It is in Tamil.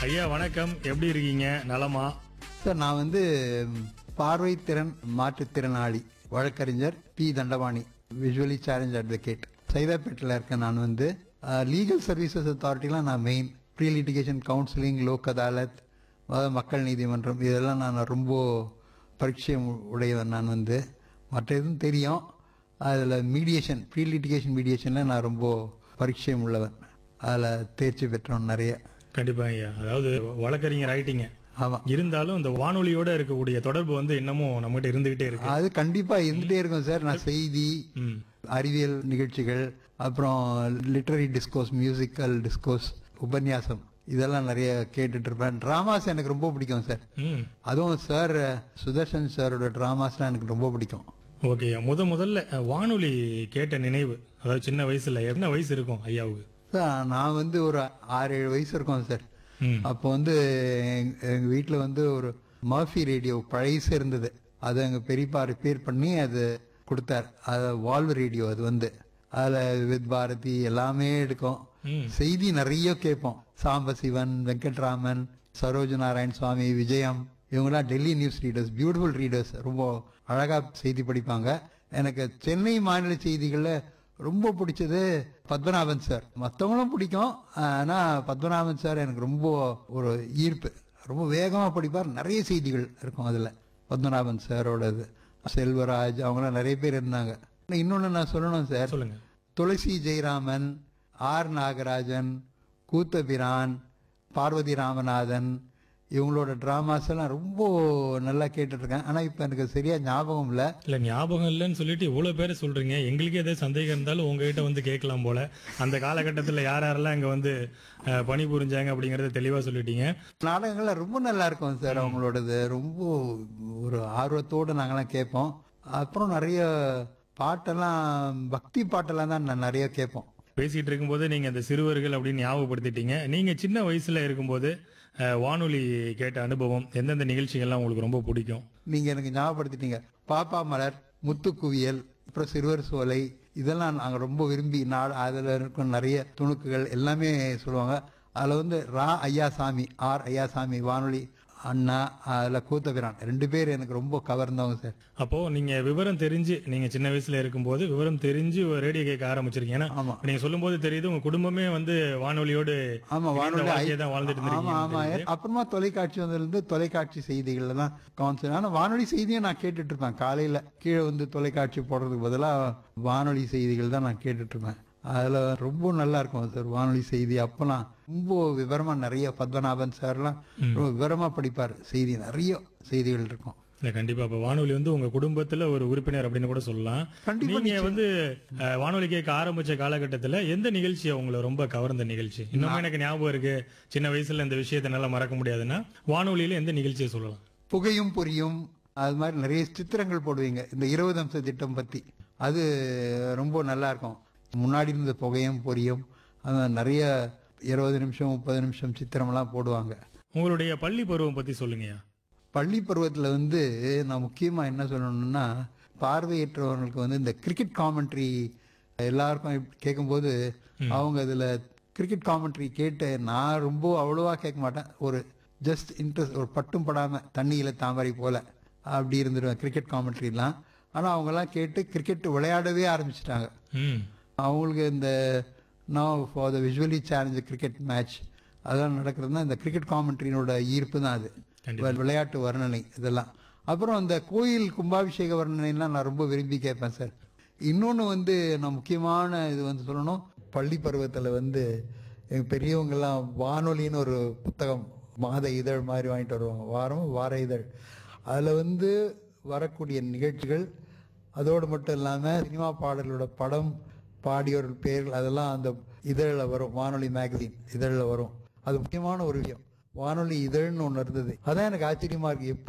ஐயா வணக்கம் எப்படி இருக்கீங்க நலமா சார் நான் வந்து ம், பார்வை திறன் மாற்றுத்திறனாளி வழக்கறிஞர் P Thandapani visually challenge advocate சைதாப்பேட்டில் இருக்கேன் நான் வந்து லீகல் சர்வீசஸ் அத்தாரிட்டிலாம் நான் main pre litigation counselling Lok Adalat அதாவது மக்கள் நீதிமன்றம் இதெல்லாம் நான் ரொம்ப பரிச்சயம் உடையவன் நான் வந்து மற்ற எதுவும் தெரியும் அதில் மீடியேஷன் ப்ரீ லிட்டிகேஷன் மீடியேஷனில் நான் ரொம்ப பரிச்சயம் உள்ளவன் அதில் தேர்ச்சி பெற்றவன் நிறைய கண்டிப்பா ஐயா அதாவது வழக்கறிஞர் ஆயிட்டீங்க ஆமாம் இருந்தாலும் இந்த வானொலியோட இருக்கக்கூடிய தொடர்பு வந்து இன்னமும் நம்மகிட்ட இருந்துகிட்டே இருக்கு அது கண்டிப்பா இருந்துட்டே இருக்கும் சார் நான் செய்தி ம் அறிவியல் நிகழ்ச்சிகள் அப்புறம் லிட்டரரி டிஸ்கோஸ் மியூசிக்கல் டிஸ்கோஸ் உபன்யாசம் இதெல்லாம் நிறைய கேட்டுட்டு இருப்பேன் டிராமாஸ் எனக்கு ரொம்ப பிடிக்கும் சார் ம் அதுவும் சார் சுதர்ஷன் சாரோட டிராமாஸ்லாம் எனக்கு ரொம்ப பிடிக்கும் ஓகே முத முதல்ல அஹ், வானொலி கேட்ட நினைவு அதாவது சின்ன வயசுல என்ன வயசு இருக்கும் ஐயாவுக்கு சார் நான் வந்து ஒரு ஆறு ஏழு வயசு இருக்கும் சார் ம் அப்போ வந்து எங்க- எங்க வீட்டில் வந்து ஒரு மர்ஃபி ரேடியோ பழைசு இருந்தது அதை எங்கள் பெரியப்பா ரிப்பேர் பண்ணி அது கொடுத்தார் அது வால்வ் ரேடியோ அது வந்து அதில் வித் பாரதி எல்லாமே எடுக்கும் ம் செய்தி நிறைய கேட்போம் சாம்பசிவன் வெங்கட்ராமன் சரோஜ நாராயண் சுவாமி விஜயம் இவங்கெல்லாம் Delhi news readers beautiful readers ரொம்ப அழகா செய்தி படிப்பாங்க எனக்கு சென்னை மாநில செய்திகளில் ரொம்ப பிடிச்சது பத்மநாபன் சார் மற்றவங்களும் பிடிக்கும் ஆனா பத்மநாபன் சார் எனக்கு ரொம்ப ஒரு ஈர்ப்பு ரொம்ப வேகமா படிப்பார் நிறைய செய்திகள் இருக்கும் அதுல பத்மநாபன் சாரோடது செல்வராஜ் அவங்களாம் நிறைய பேர் இருந்தாங்க இன்னொன்னு நான் சொல்லணும் சார் சொல்லுங்க துளசி ஜெயராமன் ஆர் நாகராஜன் கூத்தபிரான் பார்வதி ராமநாதன் இவங்களோட டிராமாஸ் எல்லாம் ரொம்ப நல்லா கேட்டுட்டு இருக்கேன் ஆனா இப்ப எனக்கு சரியா ஞாபகம் இல்ல இல்ல ஞாபகம் இல்லைன்னு சொல்லிட்டு இவ்வளவு பேரை சொல்றீங்க எங்களுக்கே ஏதாவது சந்தேகம் இருந்தாலும் உங்ககிட்ட வந்து கேட்கலாம் போல அந்த காலகட்டத்தில் யார் யாரெல்லாம் இங்க வந்து அஹ், பணி புரிஞ்சாங்க அப்படிங்கறத தெளிவா சொல்லிட்டீங்க நாடகங்கள்லாம் ரொம்ப நல்லா இருக்கும் சார் அவங்களோடது ரொம்ப ஒரு ஆர்வத்தோடு நாங்கெல்லாம் கேட்போம் அப்புறம் நிறைய பாட்டெல்லாம் பக்தி பாட்டெல்லாம் தான் நான் நிறைய கேட்போம் பேசிட்டு இருக்கும்போது நீங்க அந்த சிறுவர்கள் அப்படின்னு ஞாபகப்படுத்திட்டீங்க நீங்க சின்ன வயசுல இருக்கும்போது அஹ், வானொலி கேட்ட அனுபவம் எந்தெந்த நிகழ்ச்சிகள்லாம் உங்களுக்கு ரொம்ப பிடிக்கும் நீங்க எனக்கு ஞாபகப்படுத்திட்டீங்க பாப்பா மலர் முத்துக்குவியல் அப்புறம் சிறுவர் சோலை இதெல்லாம் நாங்க ரொம்ப விரும்பி நாடு அதுல இருக்கும் நிறைய துணுக்குகள் எல்லாமே சொல்லுவாங்க அதுல வந்து ரா ஐயாசாமி ஆர் ஐயாசாமி வானொலி அண்ணா அதுல கூத்தபிரான் ரெண்டு பேர் எனக்கு ரொம்ப கவர்ந்தவங்க சார் அப்போ நீங்க விவரம் தெரிஞ்சு நீங்க சின்ன வயசுல இருக்கும்போது விவரம் தெரிஞ்சு ரேடியோ கேட்க ஆரம்பிச்சிருக்கீங்க ஏன்னா ஆமா. நீங்க சொல்லும்போது தெரியுது உங்க குடும்பமே வந்து வானொலியோடு ஆமா இணைந்த வானொலி வாழ்க்கையை தான் வாழ்ந்துட்டு ஆமா ஆமா இருந்திருக்கீங்க அப்புறமா தொலைக்காட்சி வந்திருந்து தொலைக்காட்சி செய்திகள்ல தான் கான்சென்ட் ஆனா வானொலி செய்தியும் நான் கேட்டுட்டு இருப்பேன் காலையில கீழே வந்து தொலைக்காட்சி போடுறதுக்கு பதிலா வானொலி செய்திகள் தான் நான் கேட்டுட்டு இருப்பேன் அதுல ரொம்ப நல்லா இருக்கும் சார் வானொலி செய்தி அப்பெல்லாம் ரொம்ப விவரமா நிறைய பத்மநாபன் சார்லாம் ரொம்ப விவரமா படிப்பார் செய்தி நிறைய செய்திகள் இருக்கும் இல்ல கண்டிப்பா அப்ப வானொலி வந்து உங்க குடும்பத்துல ஒரு உறுப்பினர் அப்படின்னு கூட சொல்லலாம் கண்டிப்பா நீங்க வந்து அஹ், வானொலி கேட்க ஆரம்பிச்ச காலகட்டத்துல எந்த நிகழ்ச்சி உங்களை ரொம்ப கவர்ந்த நிகழ்ச்சி இன்னும் எனக்கு ஞாபகம் இருக்கு சின்ன வயசுல இந்த விஷயத்தை என்னால மறக்க முடியாதுன்னா வானொலியில எந்த நிகழ்ச்சியை சொல்லலாம் புகையும் பொரியும் அது மாதிரி நிறைய சித்திரங்கள் போடுவீங்க இந்த இருபது அம்ச திட்டம் பத்தி அது ரொம்ப நல்லா இருக்கும் முன்னாடி இருந்த புகையும் பொரியும் அது நிறைய இருபது நிமிஷம் முப்பது நிமிஷம் சித்திரம்லாம் போடுவாங்க உங்களுடைய பள்ளி பருவம் பத்தி சொல்லுங்கய்யா பள்ளி பருவத்துல வந்து நான் முக்கியமா என்ன சொல்லணும்னா பார்வையற்றவர்களுக்கு வந்து இந்த கிரிக்கெட் காமெண்ட்ரி எல்லாருக்கும் கேட்கும்போது அவங்க அதுல கிரிக்கெட் காமெண்ட்ரி கேட்டு நான் ரொம்ப அவ்வளவா கேட்க மாட்டேன் ஒரு ஜஸ்ட் இன்ட்ரெஸ்ட் ஒரு பட்டும் படாம தண்ணியில தாமரை போல அப்படி இருந்துருவேன் கிரிக்கெட் காமெண்ட்ரிலாம் ஆனா அவங்கெல்லாம் கேட்டு கிரிக்கெட் விளையாடவே ஆரம்பிச்சிட்டாங்க ம் அவங்களுக்கு இந்த நான் for the visually challenge cricket match அதெல்லாம் நடக்கிறதுனா இந்த கிரிக்கெட் காமெண்ட்ரினோட ஈர்ப்பு தான் அது கண்டிப்பா. விளையாட்டு வர்ணனை இதெல்லாம் அப்புறம் இந்த கோயில் கும்பாபிஷேக வர்ணனைலாம் நான் ரொம்ப விரும்பி கேட்பேன் சார் இன்னொன்று வந்து நான் முக்கியமான இது வந்து சொல்லணும் பள்ளி பருவத்தில் வந்து எங்க பெரியவங்கெல்லாம் வானொலின்னு ஒரு புத்தகம் மாத இதழ் மாதிரி வாங்கிட்டு வருவாங்க வாரம் வார இதழ் அதில் வந்து வரக்கூடிய நிகழ்ச்சிகள் அதோடு மட்டும் இல்லாமல் சினிமா பாடலோட படம் பாடியோர்கள் பேர்கள் அதெல்லாம் அந்த இதழில் வரும் வானொலி மேகசின் இதழில் வரும் அது முக்கியமான ஒரு விஷயம் வானொலி இதழ்னு ஒன்று இருந்தது அதான் எனக்கு ஆச்சரியமா இருக்கு எப்படி